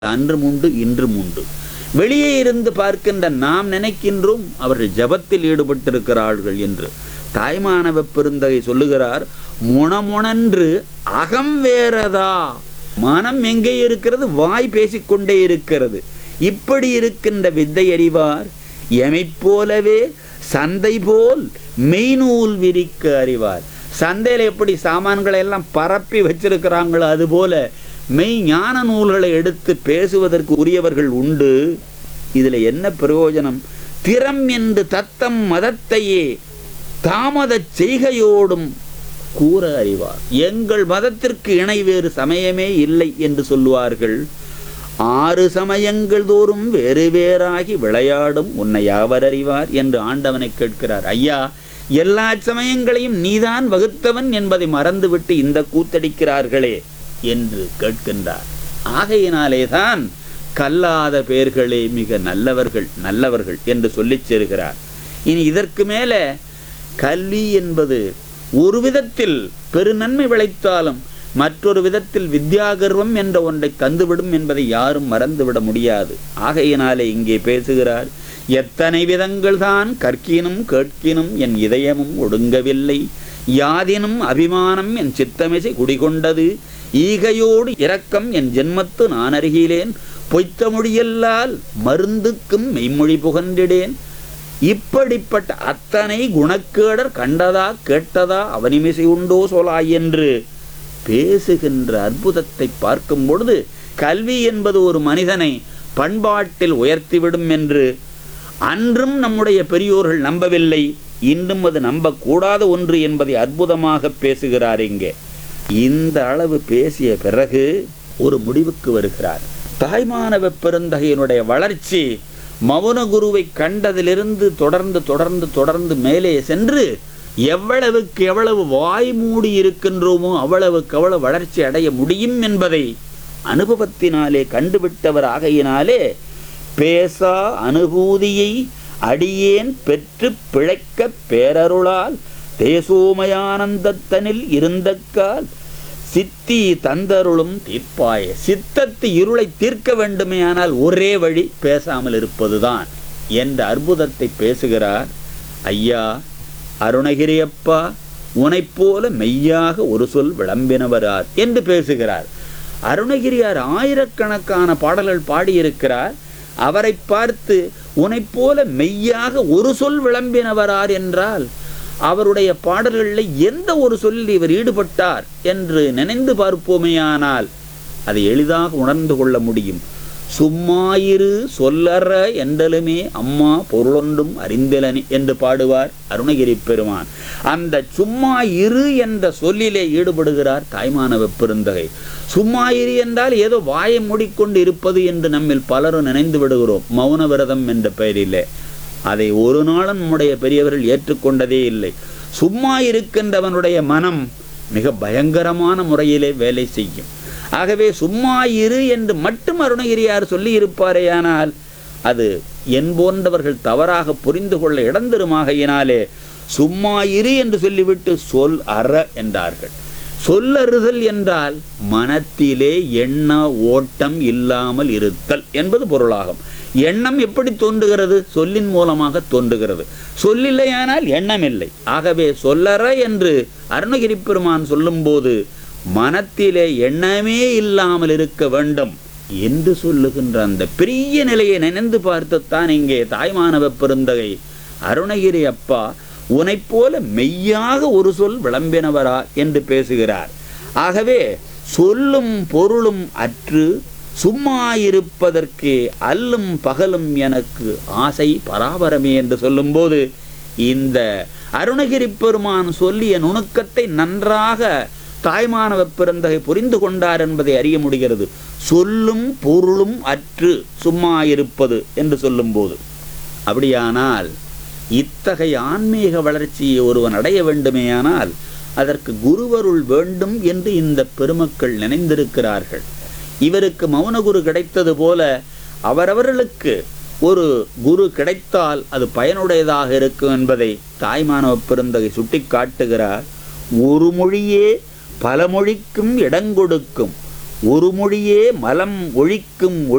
அன்றும் உண்டு இன்றும் உண்டு வெளியே இருந்து பார்க்கின்ற நாம் நினைக்கின்றோம் அவர்கள் ஜபத்தில் ஈடுபட்டிருக்கிறார்கள் என்று தாய்மானவ பெருந்தகை சொல்லுகிறார் முணமுணன்று அகம் வேறதா மனம் எங்கே இருக்கிறது வாய் பேசிக்கொண்டே இருக்கிறது இப்படி இருக்கின்ற வித்தை அறிவார் எமைப் போலவே சந்தை போல் மெய்நூல் விரிக்க அறிவார் சந்தையில் எப்படி சாமான்களை எல்லாம் பரப்பி வச்சிருக்கிறாங்களோ அதுபோல மெய் ஞான நூல்களை எடுத்து பேசுவதற்கு உரியவர்கள் உண்டு இதுல என்ன பிரயோஜனம் திறம் என்று தத்தம் மதத்தையே தாமதச் செய்கையோடும் கூற அறிவார் எங்கள் மதத்திற்கு இணை வேறு சமயமே இல்லை என்று சொல்லுவார்கள் ஆறு சமயங்கள் தோறும் வேறு வேறாகி விளையாடும் உன்னை யாவர் அறிவார் என்று ஆண்டவனை கேட்கிறார் ஐயா எல்லா சமயங்களையும் நீதான் வகுத்தவன் என்பதை மறந்துவிட்டு இந்த கூத்தடிக்கிறார்களே என்று கேட்கின்றார் ஆகையினாலேதான் கல்லாத பேர்களே மிக நல்லவர்கள் நல்லவர்கள் என்று சொல்லிச் சேருகிறார் இனி இதற்கு மேலே கல்வி என்பது ஒரு விதத்தில் பெருநன்மை விளைத்தாலும் மற்றொரு விதத்தில் வித்யாகர்வம் என்ற ஒன்றை தந்துவிடும் என்பதை யாரும் மறந்துவிட முடியாது ஆகையினாலே இங்கே பேசுகிறார் எத்தனை விதங்கள் தான் கற்கினும் கேட்கினும் என் இதயமும் ஒடுங்கவில்லை யாதினும் அபிமானம் என் சித்தமிசை குடிகொண்டது ஈகையோடு இரக்கம் என் ஜென்மத்து நான் அருகிலேன் பொய்த்த மொழியல்லால் மருந்துக்கும் மெய்மொழி புகன்றிடேன் இப்படிப்பட்ட அத்தனை குணக்கேடர் கண்டதா கேட்டதா அவனிமிசை உண்டோ சொலாய் என்று பேசுகின்ற அற்புதத்தை பார்க்கும் பொழுது கல்வி என்பது ஒரு மனிதனை பண்பாட்டில் உயர்த்திவிடும் என்று அன்றும் நம்முடைய பெரியோர்கள் நம்பவில்லை இன்றும் அது நம்பக்கூடாத ஒன்று என்பதை அற்புதமாக பேசுகிறார் இங்கே இந்த அளவு பேசிய பிறகு ஒரு முடிவுக்கு வருகிறார் தாய்மானவ பெருந்தகையினுடைய வளர்ச்சி மௌன குருவை கண்டதிலிருந்து தொடர்ந்து தொடர்ந்து தொடர்ந்து மேலே சென்று எவ்வளவுக்கு எவ்வளவு வாய் மூடி இருக்கின்றோமோ அவ்வளவுக்கு அவ்வளவு வளர்ச்சி அடைய முடியும் என்பதை அனுபவத்தினாலே கண்டுவிட்டவர் ஆகையினாலே பேசா அனுபூதியை அடியேன் பெற்று பிழைக்க பேரருளால் தேசோமயானந்தத்தனில் இருந்தக்கால் சித்தி தந்தருளும் தீர்ப்பாய சித்தத்து இருளை தீர்க்க வேண்டுமேயானால் ஒரே வழி பேசாமல் இருப்பதுதான் என்ற அற்புதத்தை பேசுகிறார் ஐயா அருணகிரியப்பா உனைப் போல மெய்யாக ஒரு சொல் விளம்பினவரார் என்று பேசுகிறார் அருணகிரியார் ஆயிரக்கணக்கான பாடல்கள் பாடியிருக்கிறார் அவரை பார்த்து உனைப் போல மெய்யாக ஒரு சொல் விளம்பினவரார் என்றால் அவருடைய பாடல்களில் எந்த ஒரு சொல்லில் இவர் ஈடுபட்டார் என்று நினைந்து பார்ப்போமேயானால் அதை எளிதாக உணர்ந்து கொள்ள முடியும் சும்மாயிரு சொல்லற என்றலுமே அம்மா பொருளொன்றும் அறிந்தலனி என்று பாடுவார் அருணகிரி பெருமான் அந்த சும்மா இரு என்ற சொல்லிலே ஈடுபடுகிறார் தாய்மானவ பெருந்தகை சும்மா இரு என்றால் ஏதோ வாயை மூடிக்கொண்டு இருப்பது என்று நம்மில் பலரும் நினைந்து விடுகிறோம் மௌன விரதம் என்ற பெயரிலே அதை ஒரு நாளும் நம்முடைய பெரியவர்கள் ஏற்றுக்கொண்டதே இல்லை சும்மா இருக்கின்றவனுடைய மனம் மிக பயங்கரமான முறையிலே வேலை செய்யும் ஆகவே சும்மா இரு என்று மட்டும் அருணகிரியார் சொல்லி இருப்பாரேயானால் அது என் போன்றவர்கள் தவறாக புரிந்து கொள்ள இடந்தருமாகையினாலே சும்மா இரு என்று சொல்லிவிட்டு சொல் அற என்றார்கள் சொல்லறுதல் என்றால் மனத்திலே எண்ண ஓட்டம் இல்லாமல் இருத்தல் என்பது பொருளாகும் எண்ணம் எப்படி தோன்றுகிறது சொல்லின் மூலமாக தோன்றுகிறது சொல்லில்லையானால் எண்ணம் இல்லை ஆகவே சொல்லற என்று அருணகிரி பெருமான் சொல்லும்போது மனத்திலே எண்ணமே இல்லாமல் இருக்க வேண்டும் என்று சொல்லுகின்ற அந்த பெரிய நிலையை நினைந்து பார்த்துத்தான் இங்கே தாய்மானவ பெருந்தகை அருணகிரி அப்பா உனைப் போல மெய்யாக ஒரு சொல் விளம்பினவரா என்று பேசுகிறார் ஆகவே சொல்லும் பொருளும் அற்று சும்மா இருப்பதற்கு அல்லும் பகலும் எனக்கு ஆசை பராபரமே என்று சொல்லும்போது இந்த அருணகிரி பெருமான் சொல்லிய நுணுக்கத்தை நன்றாக தாய்மானவ பிறந்தகை புரிந்து கொண்டார் என்பதை அறிய முடிகிறது சொல்லும் பொருளும் அற்று சும்மா இருப்பது என்று சொல்லும்போது அப்படியானால் இத்தகைய ஆன்மீக வளர்ச்சியை ஒருவன் அடைய வேண்டுமேயானால் அதற்கு குருவருள் வேண்டும் என்று இந்த பெருமக்கள் நினைந்திருக்கிறார்கள் இவருக்கு மௌனகுரு கிடைத்தது போல அவரவர்களுக்கு ஒரு குரு கிடைத்தால் அது பயனுடையதாக இருக்கும் என்பதை தாய்மானவ பெருந்தகை சுட்டி காட்டுகிறார் ஒரு மொழியே பல மொழிக்கும் இடங்கொடுக்கும் ஒரு மொழியே மலம் ஒழிக்கும்